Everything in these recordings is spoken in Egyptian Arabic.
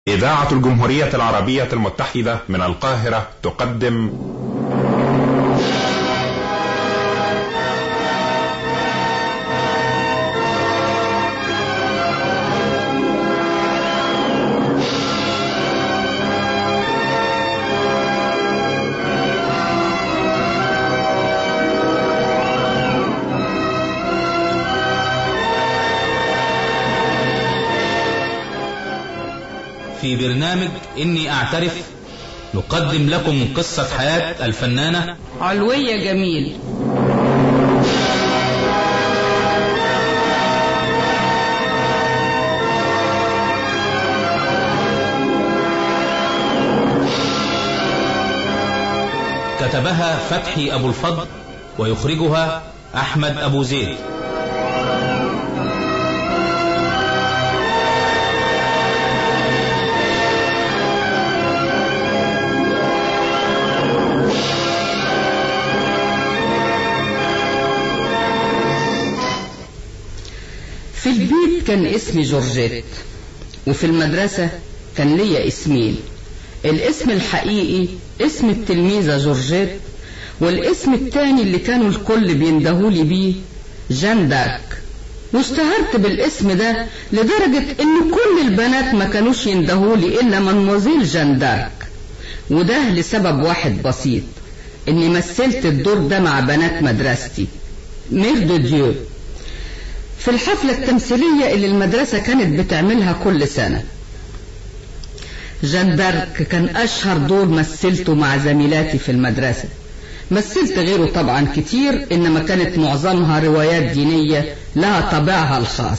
إذاعة الجمهورية العربية المتحدة من القاهرة تقدم في برنامج إني أعترف نقدم لكم قصة حياة الفنانة علوية جميل كتبها فتحي أبو الفضل ويخرجها أحمد أبو زيد في البيت كان اسمي جورجيت وفي المدرسة كان ليا اسمين الاسم الحقيقي اسم التلميذة جورجيت والاسم التاني اللي كانوا الكل بيندهولي بيه جان دارك واشتهرت بالاسم ده لدرجة ان كل البنات ما كانوش يندهولي الا منموزيل جان دارك وده لسبب واحد بسيط اني مثلت الدور ده مع بنات مدرستي مير دو ديو في الحفلة التمثيلية اللي المدرسة كانت بتعملها كل سنة جان دارك كان أشهر دور مثلته مع زميلاتي في المدرسة مثلت غيره طبعا كتير إنما كانت معظمها روايات دينية لها طابعها الخاص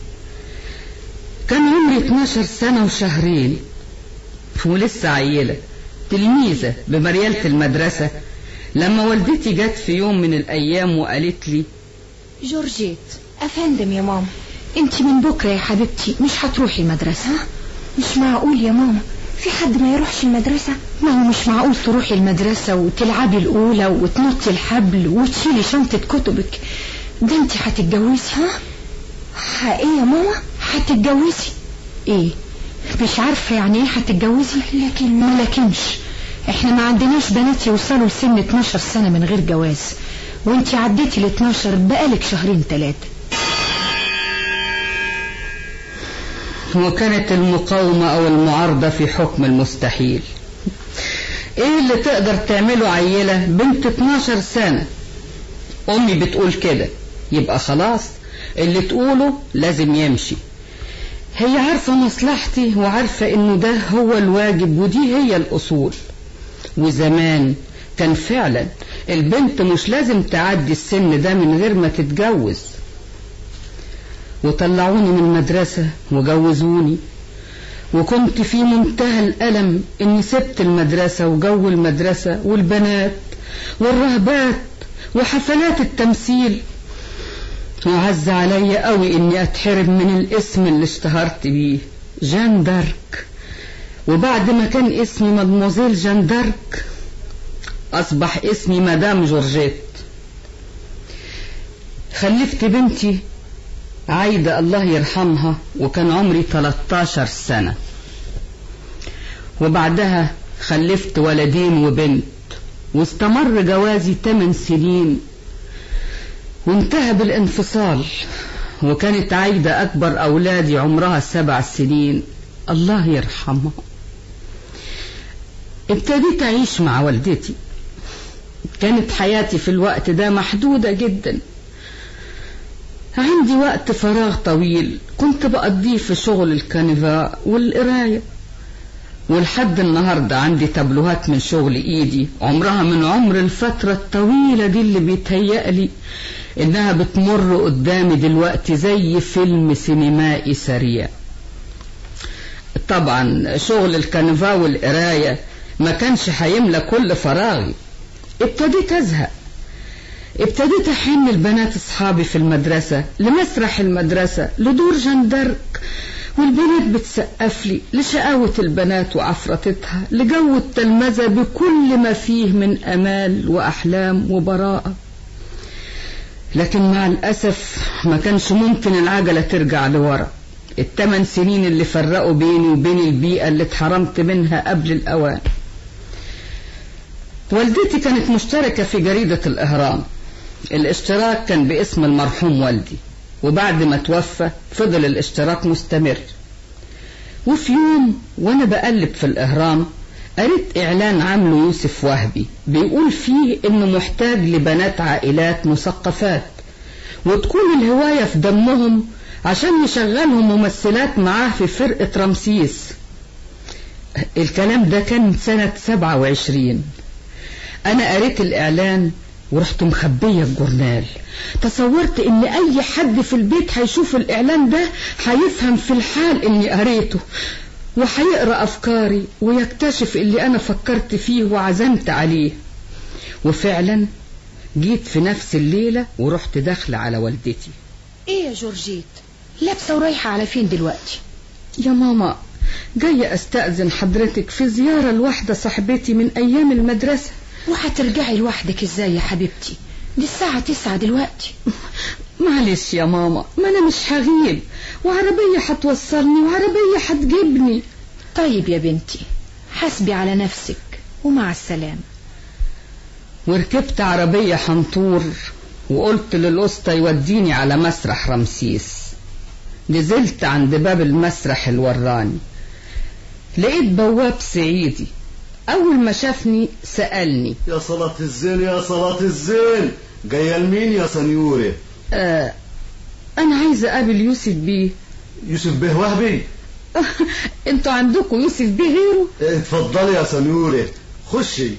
كان عمري 12 سنة وشهرين ولسه عيلة تلميذة بمريالة المدرسة لما والدتي جت في يوم من الأيام وقالت لي جورجيت أفندم يا ماما انت من بكرة يا حبيبتي مش هتروحي المدرسة مش معقول يا ماما في حد ما يروحش المدرسة ما هو مش معقول تروحي المدرسة وتلعبي الأولى وتنطي الحبل وتشيلي شنطة كتبك ده انت هتتجوزي ها ايه يا ماما هتتجوزي ايه مش عارفة يعني ايه هتتجوزي لكن ما لكنش احنا ما عندناش بنات يوصلوا لسن 12 سنة من غير جواز وانت عديتي ال 12 بقالك شهرين ثلاثة وكانت المقاومة أو المعارضة في حكم المستحيل إيه اللي تقدر تعمله عيلة بنت 12 سنة أمي بتقول كده يبقى خلاص اللي تقوله لازم يمشي هي عارفة مصلحتي وعارفة إنه ده هو الواجب ودي هي الأصول وزمان كان فعلا البنت مش لازم تعدي السن ده من غير ما تتجوز وطلعوني من المدرسة وجوزوني وكنت في منتهى الألم إني سبت المدرسة وجو المدرسة والبنات والرهبات وحفلات التمثيل وعز عليا قوي إني أتحرم من الاسم اللي اشتهرت بيه جان دارك وبعد ما كان اسمي مدموزيل جان دارك أصبح اسمي مدام جورجيت خلفت بنتي عايدة الله يرحمها وكان عمري 13 سنة وبعدها خلفت ولدين وبنت واستمر جوازي 8 سنين وانتهى بالانفصال وكانت عايدة أكبر أولادي عمرها سبع سنين الله يرحمها ابتديت أعيش مع والدتي كانت حياتي في الوقت ده محدودة جدا عندي وقت فراغ طويل كنت بقضيه في شغل الكنفاء والقراية ولحد النهاردة عندي تابلوهات من شغل ايدي عمرها من عمر الفترة الطويلة دي اللي بيتهيألي انها بتمر قدامي دلوقتي زي فيلم سينمائي سريع طبعا شغل الكنفاء والقراية ما كانش هيملى كل فراغي ابتديت ازهق ابتديت احن البنات اصحابي في المدرسة لمسرح المدرسة لدور جندرك والبنات بتسقف لي لشقاوة البنات وعفرتتها لجو التلمذة بكل ما فيه من امال واحلام وبراءة لكن مع الاسف ما كانش ممكن العجلة ترجع لورا الثمان سنين اللي فرقوا بيني وبين البيئة اللي اتحرمت منها قبل الأوان والدتي كانت مشتركة في جريدة الإهرام الاشتراك كان باسم المرحوم والدي وبعد ما توفى فضل الاشتراك مستمر وفي يوم وانا بقلب في الإهرام قريت إعلان عامله يوسف وهبي بيقول فيه إنه محتاج لبنات عائلات مثقفات وتكون الهواية في دمهم عشان يشغلهم ممثلات معاه في فرقة رمسيس الكلام ده كان سنة سبعة وعشرين أنا قريت الإعلان ورحت مخبية الجورنال تصورت إن أي حد في البيت هيشوف الإعلان ده هيفهم في الحال إني قريته وهيقرأ أفكاري ويكتشف اللي أنا فكرت فيه وعزمت عليه وفعلا جيت في نفس الليلة ورحت داخلة على والدتي ايه يا جورجيت لابسة ورايحة على فين دلوقتي يا ماما جاية استأذن حضرتك في زيارة لواحدة صاحبتي من أيام المدرسة وهترجعي لوحدك ازاي يا حبيبتي دي الساعة تسعة دلوقتي معلش يا ماما ما أنا مش هغيب وعربية هتوصلني وعربية هتجيبني طيب يا بنتي حسبي على نفسك ومع السلامة وركبت عربية حنطور وقلت للأسطى يوديني على مسرح رمسيس نزلت عند باب المسرح الوراني لقيت بواب صعيدي أول ما شافني سألني يا صلاة الزين يا صلاة الزين جاية لمين يا سنيوري آه أنا عايزة أقابل يوسف بيه يوسف بيه وهبي انتوا عندكم يوسف بيه غيره إيه، اتفضلي يا سنيوري خشي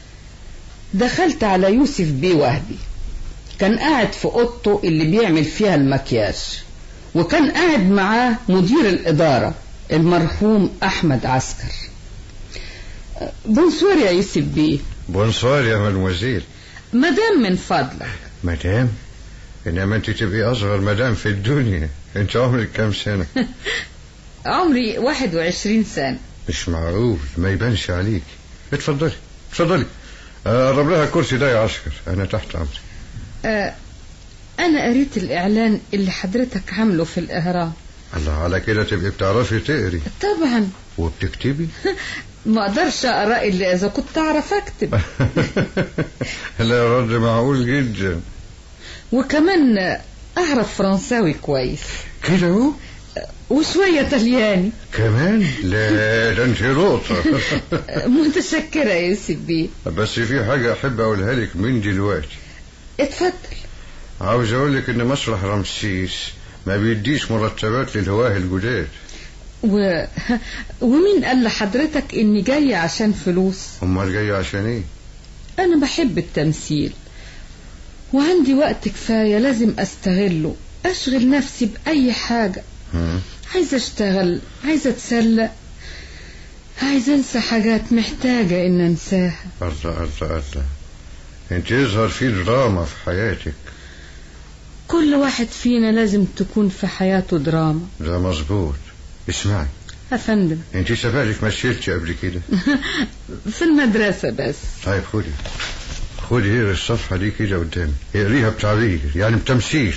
دخلت على يوسف بيه وهبي كان قاعد في اوضته اللي بيعمل فيها المكياج وكان قاعد معاه مدير الإدارة المرحوم أحمد عسكر بونسوار يا يوسف بيه بونسوار يا مدموزيل مدام من فضلك مدام انما انت تبقي اصغر مدام في الدنيا انت عمرك كام سنه عمري 21 سنة مش معقول ما يبانش عليك اتفضلي اتفضلي قرب لها الكرسي ده يا عسكر انا تحت امرك آه أنا قريت الإعلان اللي حضرتك عامله في الإهرام الله على كده تبقي بتعرفي تقري طبعا وبتكتبي ما أقدرش أقرأ إلا إذا كنت أعرف أكتب لا رد معقول جدا وكمان أعرف فرنساوي كويس كده اهو وشوية طلياني كمان لا ده انت نقطة متشكرة يا يوسف بيه بس في حاجة أحب أقولها لك من دلوقتي اتفضل عاوز أقول لك إن مسرح رمسيس ما بيديش مرتبات للهواه الجداد و... ومين قال لحضرتك إني جاية عشان فلوس أمال جاي عشان إيه؟ أنا بحب التمثيل وعندي وقت كفاية لازم أستغله أشغل نفسي بأي حاجة هم؟ عايزة أشتغل عايزة أتسلى عايزة أنسى حاجات محتاجة إن أنساها الله الله الله انت يظهر في دراما في حياتك كل واحد فينا لازم تكون في حياته دراما ده مظبوط اسمعي أفندم انت سبالك مثلتي قبل كده في المدرسة بس طيب خدي خدي اقري الصفحة دي كده قدامي اقريها بتعبير يعني بتمثيل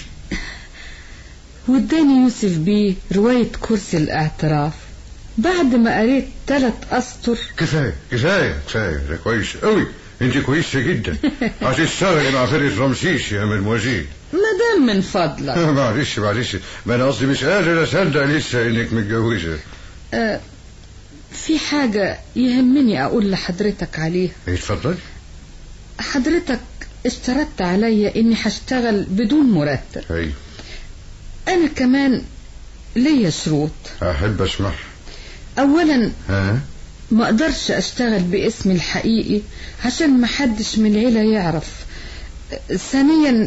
واداني يوسف بيه رواية كرسي الاعتراف بعد ما قريت ثلاث أسطر كفاية كفاية كفاية ده كويس قوي انت كويسة جدا هتشتغلي مع فرقة رمسيس يا مدموزيل مدام من فضلك معلش معلش ما انا قصدي مش قادر اصدق لسه انك متجوزة آه في حاجة يهمني أقول لحضرتك عليها ايه اتفضلي حضرتك اشترطت عليا إني هشتغل بدون مرتب ايوه أنا كمان ليا شروط احب اسمعها أولا ها ما أقدرش أشتغل باسمي الحقيقي عشان ما حدش من العيلة يعرف ثانيا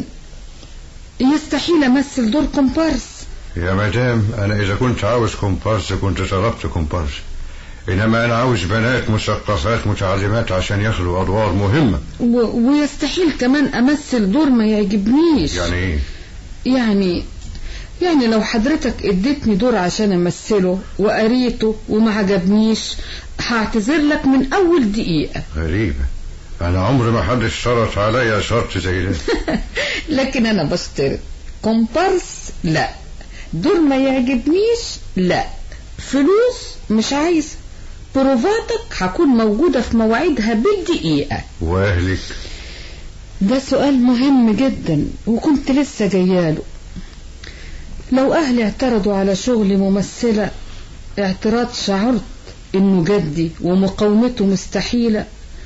يستحيل أمثل دور كومبارس يا مدام انا اذا كنت عاوز كومبارس كنت طلبت كومبارس انما انا عاوز بنات مثقفات متعلمات عشان ياخدوا ادوار مهمة و... ويستحيل كمان أمثل دور ما يعجبنيش يعني ايه يعني يعني لو حضرتك اديتني دور عشان امثله وقريته وما عجبنيش هعتذر لك من اول دقيقة غريبة انا عمري ما حد اشترط عليا شرط زي ده لكن انا بشترط كومبارس لا دور ما يعجبنيش لا فلوس مش عايزة بروفاتك هكون موجودة في مواعيدها بالدقيقة واهلك ده سؤال مهم جدا وكنت لسه جاياله لو أهلي اعترضوا على شغل ممثلة اعتراض شعرت إنه جدي ومقاومته مستحيلة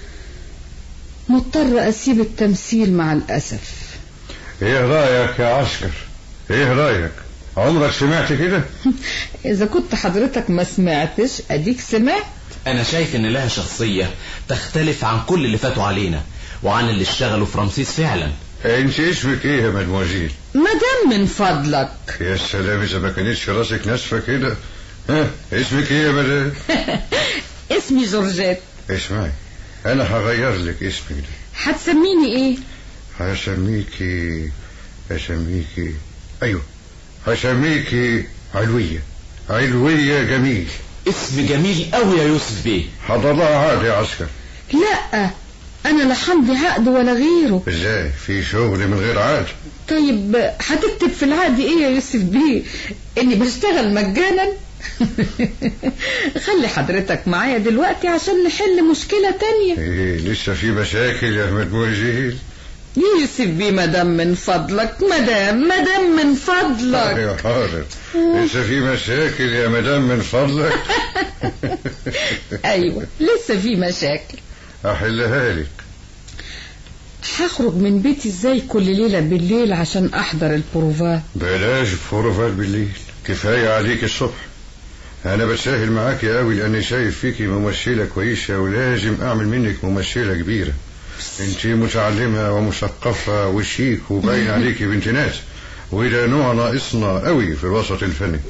مضطر أسيب التمثيل مع الأسف ايه رايك يا عسكر ايه رايك عمرك سمعت كده إذا كنت حضرتك ما سمعتش أديك سمعت انا شايف ان لها شخصية تختلف عن كل اللي فاتوا علينا وعن اللي اشتغلوا في رمسيس فعلا انت اسمك ايه يا مدموزيل مدام من فضلك يا سلام اذا ما كانتش راسك ناشفه كده ها اسمك ايه يا مدام اسمي جورجيت اسمعي انا هغير لك اسمك ده هتسميني ايه هسميكي هسميكي ايوه هسميكي علويه علويه جميل اسم جميل قوي يا يوسف بيه حضرها عادي يا عسكر لا انا لا حمضي عقد ولا غيره ازاي في شغل من غير عاد طيب هتكتب في العقد ايه يا يوسف بيه اني بشتغل مجانا خلي حضرتك معايا دلوقتي عشان نحل مشكلة تانية ايه لسه في مشاكل يا مدموزيل يوسف بيه مدام من فضلك مدام مدام من فضلك يا حاضر لسه في مشاكل يا مدام من فضلك ايوه لسه في مشاكل احلها لك هخرج من بيتي ازاي كل ليلة بالليل عشان احضر البروفات بلاش فوروفات بالليل كفاية عليك الصبح أنا بتساهل معاكي قوي لأني شايف فيكي ممثلة كويسة ولازم أعمل منك ممثلة كبيرة أنت متعلمة ومثقفة وشيك وباين عليكي بنت ناس وده نوع ناقصنا قوي في الوسط الفني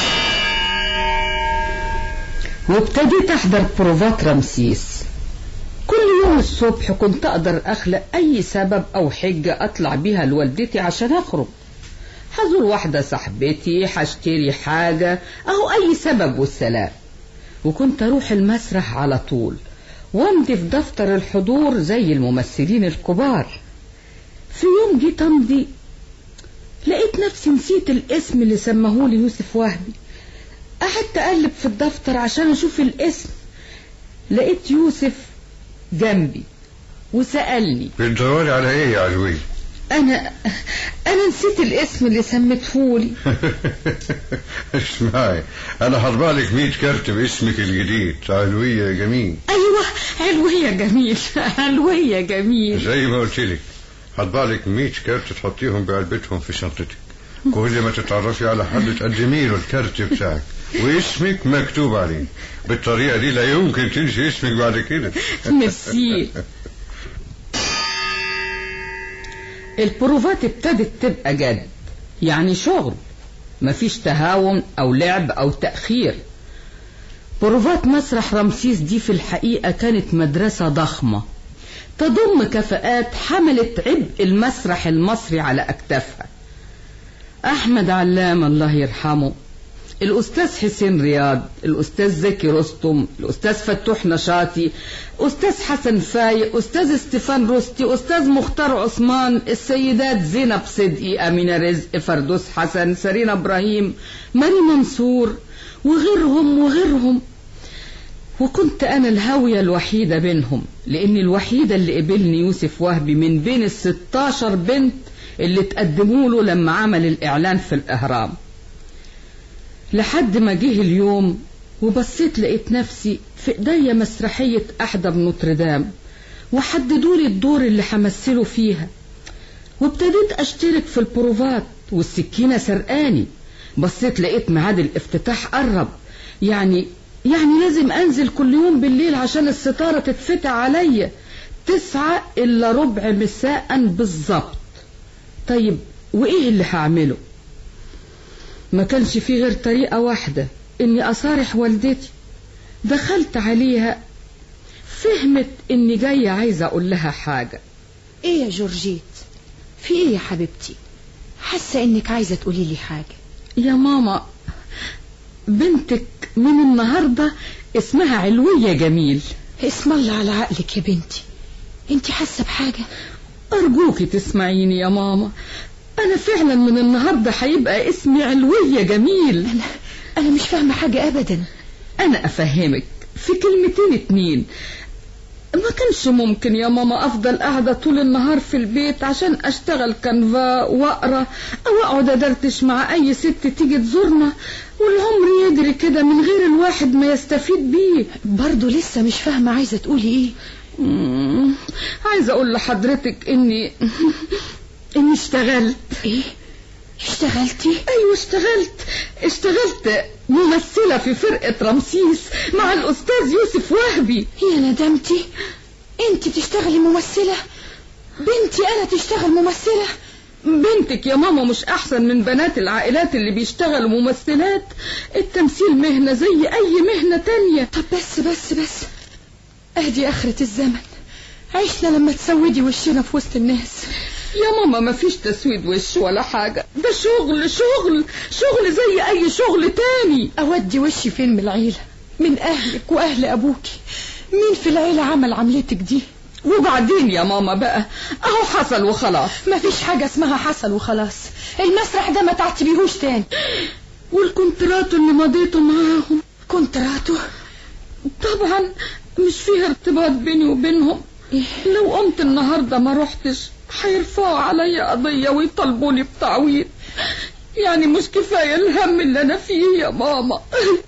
وابتديت احضر بروفات رمسيس كل يوم الصبح كنت اقدر اخلق اي سبب او حجة اطلع بيها لوالدتي عشان اخرج هزور واحدة صاحبتي هشتري حاجة اهو اي سبب والسلام وكنت اروح المسرح على طول وامضي في دفتر الحضور زي الممثلين الكبار في يوم جيت امضي لقيت نفسي نسيت الاسم اللي سماهولي يوسف وهبي قعدت اقلب في الدفتر عشان اشوف الاسم لقيت يوسف جنبي وسألني بتدوري على إيه يا علوي؟ انا انا نسيت الاسم اللي سميتهولي اسمعي أنا هطبع لك 100 كارت باسمك الجديد علوية جميل ايوه علوية جميل علوية جميل زي ما قلت لك هطبع لك 100 كارت تحطيهم بعلبتهم في شنطتك كل ما تتعرفي على حد تقدمي له الكارت بتاعك واسمك مكتوب عليه بالطريقة دي لا يمكن تنسي اسمك بعد كده ميرسي البروفات ابتدت تبقى جد يعني شغل مفيش تهاون او لعب او تأخير بروفات مسرح رمسيس دي في الحقيقة كانت مدرسة ضخمة تضم كفاءات حملت عبء المسرح المصري على أكتافها أحمد علام الله يرحمه الأستاذ حسين رياض الأستاذ زكي رستم الأستاذ فتوح نشاطي أستاذ حسن فايق أستاذ استيفان روستي أستاذ مختار عثمان السيدات زينب صدقي أمينة رزق فردوس حسن سرينا إبراهيم ماري منصور وغيرهم وغيرهم وكنت أنا الهاوية الوحيدة بينهم لأني الوحيدة اللي قبلني يوسف وهبي من بين الستاشر بنت اللي تقدموا له لما عمل الإعلان في الإهرام لحد ما جه اليوم وبصيت لقيت نفسي في ايديا مسرحية أحدى بنوتردام وحددوا لي الدور اللي همثله فيها وابتديت أشترك في البروفات والسكينة سرقاني بصيت لقيت ميعاد الافتتاح قرب يعني يعني لازم أنزل كل يوم بالليل عشان الستارة تتفتح عليا تسعة إلا ربع مساء بالظبط طيب وإيه اللي هعمله ما كانش في غير طريقة واحدة إني أصارح والدتي دخلت عليها فهمت إني جاية عايزة أقول لها حاجة ايه يا جورجيت في ايه يا حبيبتي حاسه انك عايزه تقولي لي حاجه يا ماما بنتك من النهاردة اسمها علوية جميل اسم الله على عقلك يا بنتي انت حاسه بحاجه أرجوكي تسمعيني يا ماما انا فعلا من النهارده هيبقى اسمي علوية جميل انا انا مش فاهمه حاجه ابدا انا افهمك في كلمتين اتنين ما كانش ممكن يا ماما افضل قاعدة طول النهار في البيت عشان اشتغل كنفا واقرا او اقعد ادردش مع اي ست تيجي تزورنا والعمر يجري كده من غير الواحد ما يستفيد بيه برضه لسه مش فاهمه عايزه تقولي ايه مم، عايزة اقول لحضرتك اني اني اشتغلت ايه اشتغلتي ايوه اشتغلت اشتغلت ممثلة في فرقة رمسيس مع الاستاذ يوسف وهبي يا ندمتي انت تشتغلي ممثله بنتي انا تشتغل ممثله بنتك يا ماما مش احسن من بنات العائلات اللي بيشتغلوا ممثلات التمثيل مهنة زي اي مهنة تانية طب بس بس بس اهدي اخرة الزمن عشنا لما تسودي وشنا في وسط الناس يا ماما مفيش تسويد وش ولا حاجة ده شغل شغل شغل زي اي شغل تاني اودي وشي فين من العيلة من اهلك واهل ابوكي مين في العيلة عمل عملتك دي وبعدين يا ماما بقى اهو حصل وخلاص مفيش حاجة اسمها حصل وخلاص المسرح ده ما تعتبيهوش تاني والكونترات اللي مضيته معاهم كونتراتو طبعا مش فيه ارتباط بيني وبينهم لو قمت النهارده ما رحتش هيرفعوا عليا قضية ويطالبوني بتعويض يعني مش كفاية الهم اللي أنا فيه يا ماما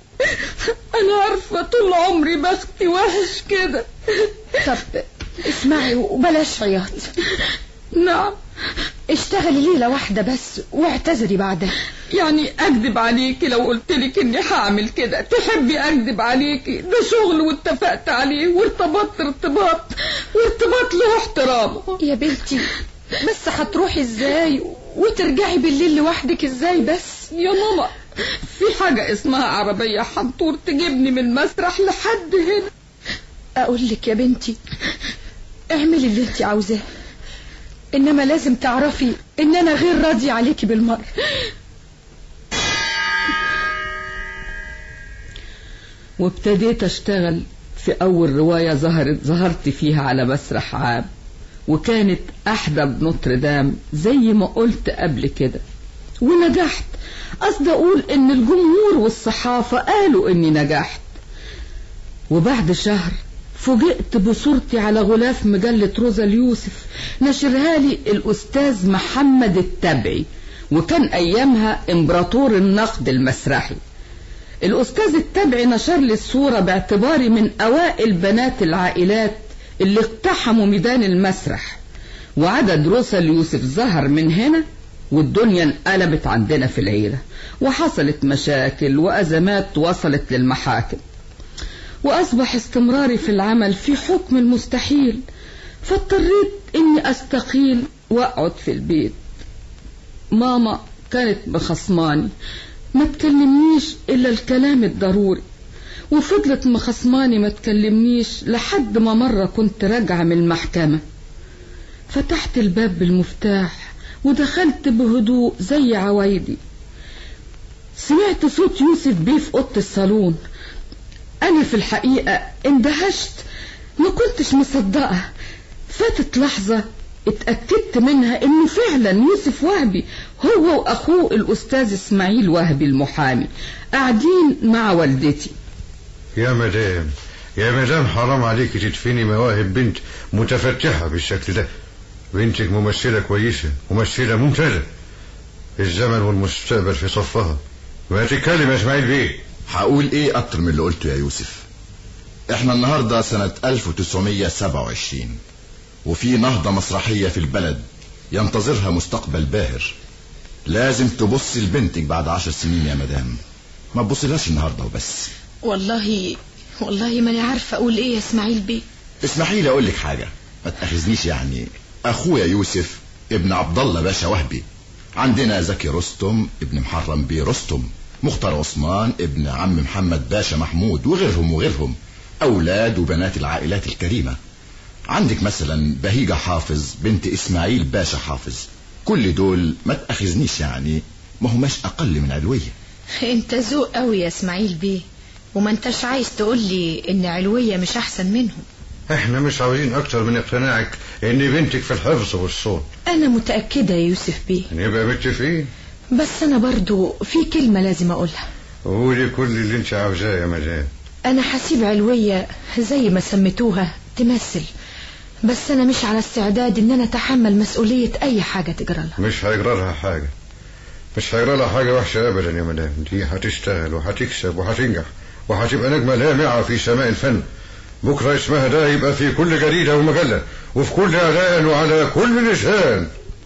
أنا عارفة طول عمري بختي وحش كده طب اسمعي وبلاش عياط نعم اشتغلي ليلة واحدة بس واعتذري بعدها يعني أكذب عليكي لو قلتلك إني هعمل كده تحبي أكذب عليكي ده شغل واتفقت عليه وارتبطت ارتباط وارتباط له احترامه يا بنتي بس هتروحي ازاي وترجعي بالليل لوحدك ازاي بس يا ماما في حاجة اسمها عربية حنطور تجيبني من المسرح لحد هنا اقول لك يا بنتي اعملي اللي انت عاوزاه انما لازم تعرفي ان انا غير راضية عليكي بالمرة وابتديت اشتغل في اول رواية ظهرت ظهرت فيها على مسرح عام وكانت احدى بنوتردام زي ما قلت قبل كده ونجحت قصدي اقول ان الجمهور والصحافة قالوا اني نجحت وبعد شهر فوجئت بصورتي على غلاف مجلة روزا اليوسف نشرها لي الأستاذ محمد التبعي وكان أيامها إمبراطور النقد المسرحي الأستاذ التبعي نشر لي الصورة باعتباري من أوائل بنات العائلات اللي اقتحموا ميدان المسرح وعدد روسا اليوسف ظهر من هنا والدنيا انقلبت عندنا في العيلة وحصلت مشاكل وأزمات وصلت للمحاكم وأصبح استمراري في العمل في حكم المستحيل فاضطريت إني أستقيل وأقعد في البيت ماما كانت مخصماني ما تكلمنيش إلا الكلام الضروري وفضلت مخصماني ما تكلمنيش لحد ما مرة كنت راجعة من المحكمة فتحت الباب بالمفتاح ودخلت بهدوء زي عوايدي سمعت صوت يوسف بيه في أوضة الصالون أنا في الحقيقة اندهشت ما كنتش مصدقة فاتت لحظة اتأكدت منها انه فعلا يوسف وهبي هو واخوه الاستاذ اسماعيل وهبي المحامي قاعدين مع والدتي يا مدام يا مدام حرام عليك تدفني مواهب بنت متفتحة بالشكل ده بنتك ممثلة كويسة ممثلة ممتازة الزمن والمستقبل في صفها ما تتكلم يا اسماعيل بيه هقول ايه اكتر من اللي قلته يا يوسف احنا النهاردة سنة 1927 وفي نهضة مسرحية في البلد ينتظرها مستقبل باهر لازم تبص لبنتك بعد عشر سنين يا مدام ما تبصلهاش النهاردة وبس والله والله ما انا عارفه اقول ايه يا اسماعيل بيه اسمحي لي اقول لك حاجة ما تأخذنيش يعني اخويا يوسف ابن عبد الله باشا وهبي عندنا زكي رستم ابن محرم بيه رستم مختار عثمان ابن عم محمد باشا محمود وغيرهم وغيرهم اولاد وبنات العائلات الكريمة عندك مثلا بهيجة حافظ بنت اسماعيل باشا حافظ كل دول ما تأخذنيش يعني ما هماش اقل من علوية انت ذوق قوي يا اسماعيل بيه وما انتش عايز تقول لي ان علوية مش احسن منهم احنا مش عاوزين اكتر من اقتناعك ان بنتك في الحفظ والصون أنا متأكدة يا يوسف بيه نبقى متفقين بس أنا برضو في كلمة لازم أقولها قولي كل اللي انت عاوزاه يا مدام أنا حسيب علوية زي ما سميتوها تمثل بس أنا مش على استعداد إن أنا أتحمل مسؤولية أي حاجة تجرى لها مش هيجرى لها حاجة مش هيجرى لها حاجة وحشة أبدا يا مدام دي هتشتغل وهتكسب وهتنجح وهتبقى نجمة لامعة في سماء الفن بكرة اسمها ده يبقى في كل جريدة ومجلة وفي كل إعلان وعلى كل لسان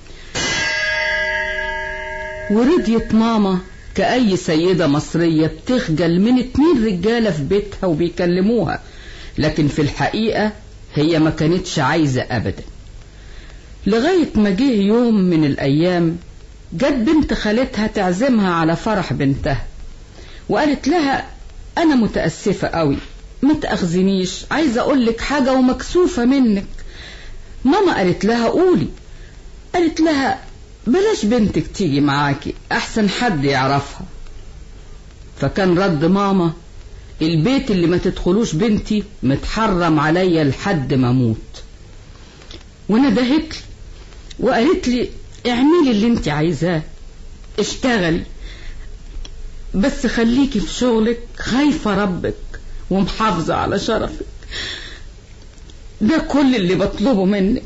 ورضيت ماما كأي سيدة مصرية بتخجل من اتنين رجالة في بيتها وبيكلموها لكن في الحقيقة هي ما كانتش عايزة أبدا لغاية ما جه يوم من الأيام جت بنت خالتها تعزمها على فرح بنتها وقالت لها أنا متأسفة قوي ما تأخذنيش عايزة أقولك حاجة ومكسوفة منك ماما قالت لها قولي قالت لها بلاش بنتك تيجي معاكي أحسن حد يعرفها فكان رد ماما البيت اللي ما تدخلوش بنتي متحرم عليا لحد ما اموت وندهت لي وقالت لي اعملي اللي انت عايزاه اشتغلي بس خليكي في شغلك خايفة ربك ومحافظة على شرفك ده كل اللي بطلبه منك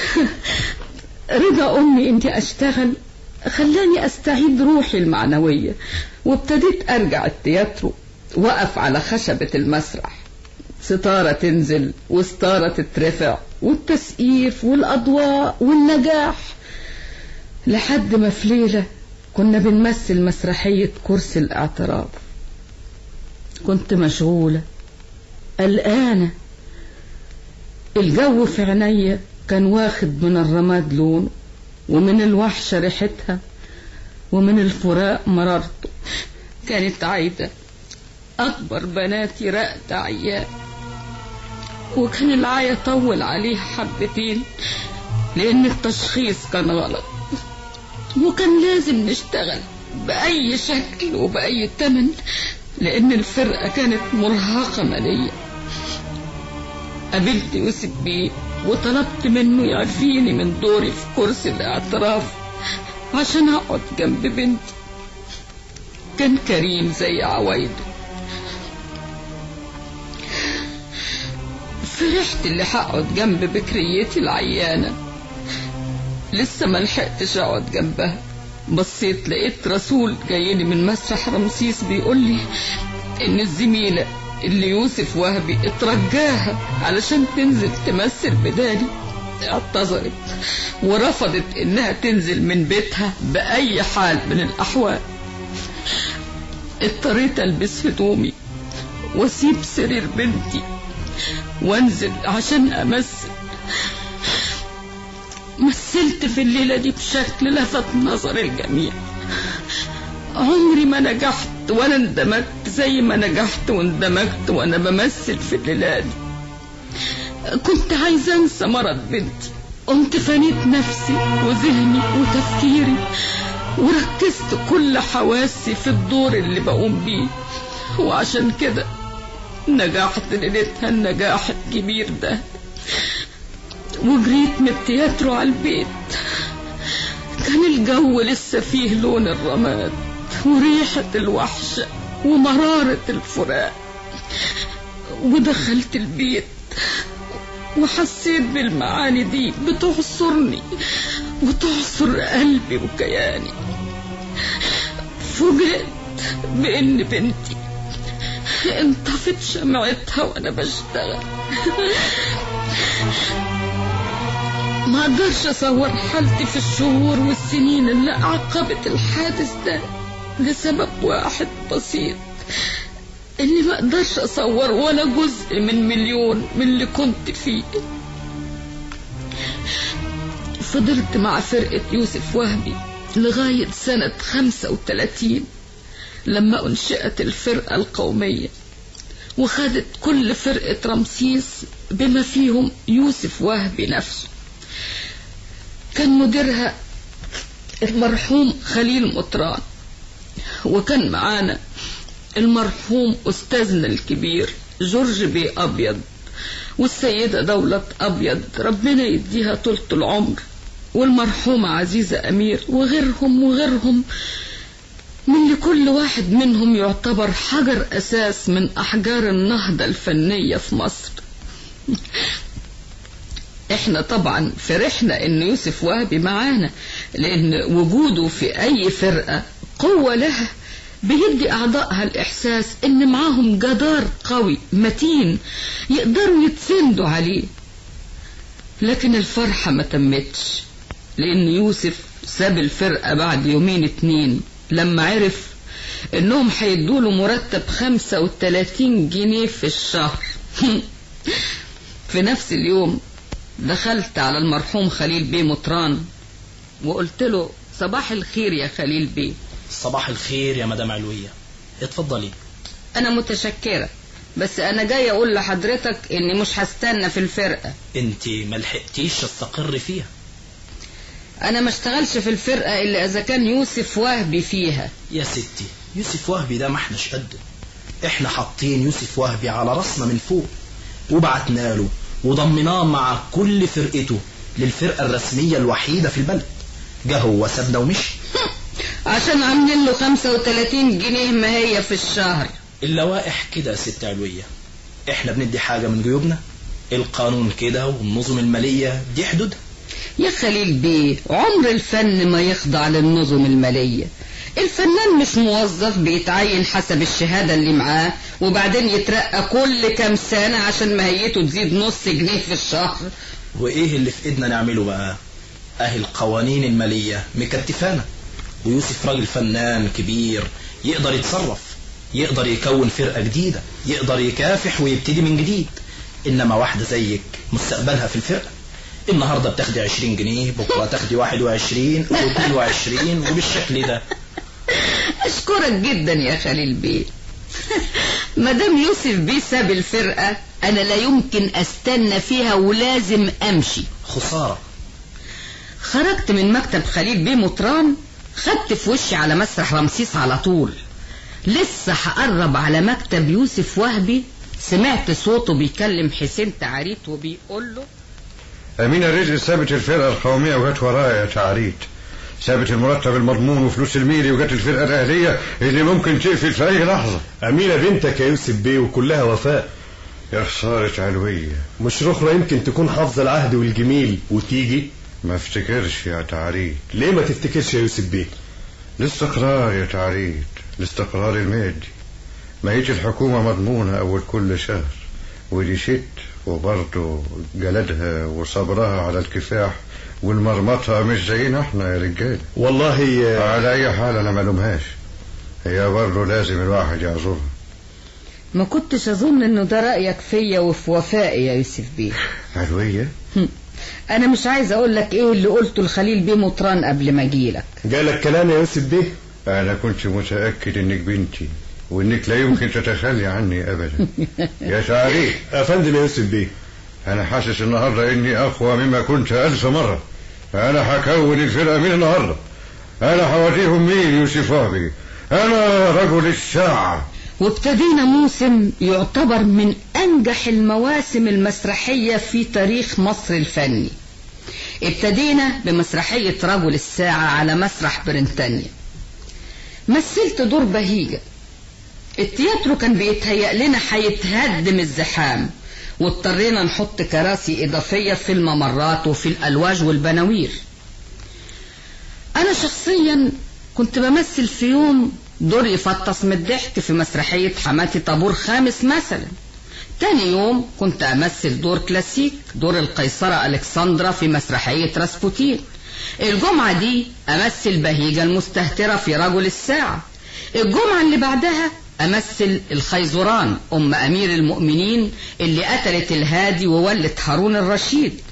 رضا امي اني اشتغل خلاني استعيد روحي المعنوية وابتديت ارجع التياترو وقف على خشبة المسرح ستارة تنزل وستارة تترفع والتسقيف والأضواء والنجاح لحد ما في ليلة كنا بنمثل مسرحية كرسي الاعتراف كنت مشغولة قلقانة الجو في عينيا كان واخد من الرماد لونه ومن الوحشة ريحتها ومن الفراق مرارته كانت عايدة أكبر بناتي رقد عيان وكان العيا طول عليه حبتين لأن التشخيص كان غلط وكان لازم نشتغل بأي شكل وبأي تمن لأن الفرقة كانت مرهقة ماليا قابلت يوسف بيه وطلبت منه يعفيني من دوري في كرسي الاعتراف عشان أقعد جنب بنتي كان كريم زي عوايده فرحت اللي هقعد جنب بكريتي العيانة لسه ما لحقتش اقعد جنبها بصيت لقيت رسول جايلي من مسرح رمسيس بيقول لي ان الزميلة اللي يوسف وهبي اترجاها علشان تنزل تمثل بدالي اعتذرت ورفضت انها تنزل من بيتها باي حال من الاحوال اضطريت البس هدومي واسيب سرير بنتي وانزل عشان امثل مثلت في الليلة دي بشكل لفت نظر الجميع عمري ما نجحت ولا اندمجت زي ما نجحت واندمجت وانا بمثل في الليلة دي كنت عايزة انسى مرض بنتي قمت فنيت نفسي وذهني وتفكيري وركزت كل حواسي في الدور اللي بقوم بيه وعشان كده نجحت ليلتها النجاح الكبير ده وجريت من التياترو على البيت كان الجو لسه فيه لون الرماد وريحة الوحشة ومرارة الفراق ودخلت البيت وحسيت بالمعاني دي بتعصرني وتعصر قلبي وكياني فوجئت بإن بنتي انطفت شمعتها وانا بشتغل ما اقدرش اصور حالتي في الشهور والسنين اللي عقبت الحادث ده لسبب واحد بسيط اني ما اقدرش اصور ولا جزء من مليون من اللي كنت فيه فضلت مع فرقة يوسف وهبي لغاية سنة خمسة وتلاتين لما أنشئت الفرقة القومية وخدت كل فرقة رمسيس بما فيهم يوسف وهبي نفسه كان مديرها المرحوم خليل مطران وكان معانا المرحوم أستاذنا الكبير جورج بي أبيض والسيدة دولة أبيض ربنا يديها طولة العمر والمرحومة عزيزة أمير وغيرهم وغيرهم من اللي كل واحد منهم يعتبر حجر أساس من أحجار النهضة الفنية في مصر احنا طبعا فرحنا ان يوسف وهبي معانا لان وجوده في اي فرقة قوة لها بيدي اعضائها الاحساس ان معاهم جدار قوي متين يقدروا يتسندوا عليه لكن الفرحة ما تمتش لان يوسف ساب الفرقة بعد يومين اتنين لما عرف انهم هيدوله مرتب خمسة وتلاتين جنيه في الشهر في نفس اليوم دخلت على المرحوم خليل بيه مطران وقلت له صباح الخير يا خليل بيه صباح الخير يا مدام علوية اتفضلي انا متشكرة بس انا جاي اقول لحضرتك اني مش هستنى في الفرقة انت ملحقتيش تستقر فيها انا ما اشتغلش في الفرقة الا اذا كان يوسف وهبي فيها يا ستي يوسف وهبي ده ما احناش قده احنا حاطين يوسف وهبي على راسنا من فوق وبعتنا له وضمناه مع كل فرقته للفرقة الرسمية الوحيدة في البلد جه هو سابنا ومشي عشان عاملين له 35 جنيه ما هي في الشهر اللوائح كده يا ست علوية احنا بندي حاجة من جيوبنا القانون كده والنظم المالية دي حدودها يا خليل بيه عمر الفن ما يخضع للنظم المالية الفنان مش موظف بيتعين حسب الشهادة اللي معاه وبعدين يترقى كل كام سنة عشان ماهيته تزيد نص جنيه في الشهر وايه اللي في ايدنا نعمله بقى اهي القوانين المالية مكتفانا ويوسف راجل فنان كبير يقدر يتصرف يقدر يكون فرقة جديدة يقدر يكافح ويبتدي من جديد انما واحدة زيك مستقبلها في الفرقة النهاردة بتاخدي 20 جنيه بكرة تاخدي 21 و22 وبالشكل ده اشكرك جدا يا خليل بيه مدام يوسف بيه ساب الفرقة انا لا يمكن استنى فيها ولازم امشي خسارة خرجت من مكتب خليل بيه مطران خدت في وشي على مسرح رمسيس على طول لسه هقرب على مكتب يوسف وهبي سمعت صوته بيكلم حسين تعريت وبيقول له أمينة رزق سابت الفرقة القومية وجت ورايا يا تعريت سابت المرتب المضمون وفلوس الميري وجت الفرقة الأهلية اللي ممكن تقفل في أي لحظة أمينة بنتك يا يوسف بيه وكلها وفاء يا خسارة علوية مش رخرة يمكن تكون حافظة العهد والجميل وتيجي ما افتكرش يا تعريت ليه ما تفتكرش يا يوسف بيه الاستقرار يا تعريت الاستقرار المادي ماهيش الحكومة مضمونة أول كل شهر ودي ست وبرضه جلدها وصبرها على الكفاح والمرمطة مش زينا احنا يا رجال والله على أي حال أنا ملومهاش هي برضه لازم الواحد يعذرها ما كنتش اظن انه ده رأيك فيا وفي وفائي يا يوسف بيه علوية انا مش عايز اقول لك ايه اللي قلته لخليل بيه مطران قبل ما اجيلك جالك كلام يا يوسف بيه أنا كنت متأكد إنك بنتي وإنك لا يمكن تتخلي عني أبدا يا تعريف أفندم يا يوسف بيه أنا حاسس النهاردة إني أقوى مما كنت ألف مرة أنا هكون الفرقة من النهاردة أنا هوريهم مين يوسف وهبي أنا رجل الساعة وابتدينا موسم يعتبر من أنجح المواسم المسرحية في تاريخ مصر الفني ابتدينا بمسرحية رجل الساعة على مسرح بريطانيا مثلت دور بهيجة التياترو كان بيتهيأ لنا هيتهدم الزحام واضطرينا نحط كراسي إضافية في الممرات وفي الألواج والبناوير أنا شخصيا كنت بمثل في يوم دور يفطس من الضحك في مسرحية حماتي طابور خامس مثلا تاني يوم كنت أمثل دور كلاسيك دور القيصرة ألكسندرا في مسرحية راسبوتين الجمعة دي أمثل بهيجة المستهترة في رجل الساعة الجمعة اللي بعدها أمثل الخيزران أم أمير المؤمنين اللي قتلت الهادي وولت هارون الرشيد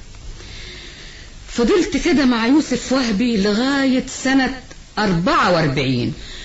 فضلت كده مع يوسف وهبي لغاية سنة 44